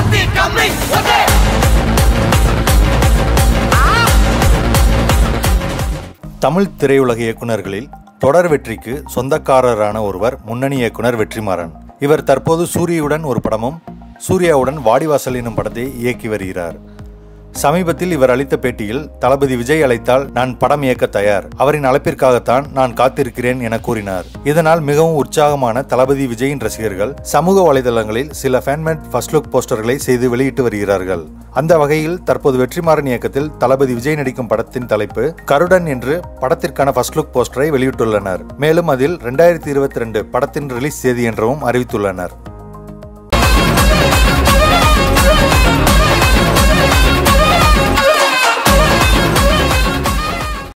Sati coming. Okay. Tamil திரையுலக இயக்குனர்களில் தொடர் வெற்றிக்கு சொந்தக்காரரான ஒருவர் முன்னணி இயக்குனர் வெற்றிமாறன் இவர் தற்போது சூரியுடன் ஒரு படமும் சூர்யாவுடன் வாடிவாசல் எனும் படத்தை இயக்கி வருகிறார் சமீபத்தில் இவர் அளித்த பேட்டியில் தளபதி விஜய் அழைத்தால் நான் படம் இயக்க தயார் அவரின் அழைப்பிற்காகத்தான் நான் காத்திருக்கிறேன் என கூறினார் இதனால் மிகவும் உற்சாகமான தளபதி விஜயின் ரசிகர்கள் சமூக வலைதளங்களில் சில ஃபேன்மேட் ஃபர்ஸ்ட் லுக் போஸ்டர்களை செய்து வெளியிட்டு வருகிறார்கள் அந்த வகையில் தற்போது வெற்றிமாறன் இயக்கத்தில் தளபதி விஜய் நடிக்கும் படத்தின் தலைப்பு கருடன் என்று படத்திற்கான ஃபர்ஸ்ட் லுக் போஸ்டரை வெளியிட்டுள்ளனர் மேலும் அதில் ரெண்டாயிரத்தி இருபத்தி ரெண்டு படத்தின் ரிலீஸ் தேதி என்றும் அறிவித்துள்ளனர்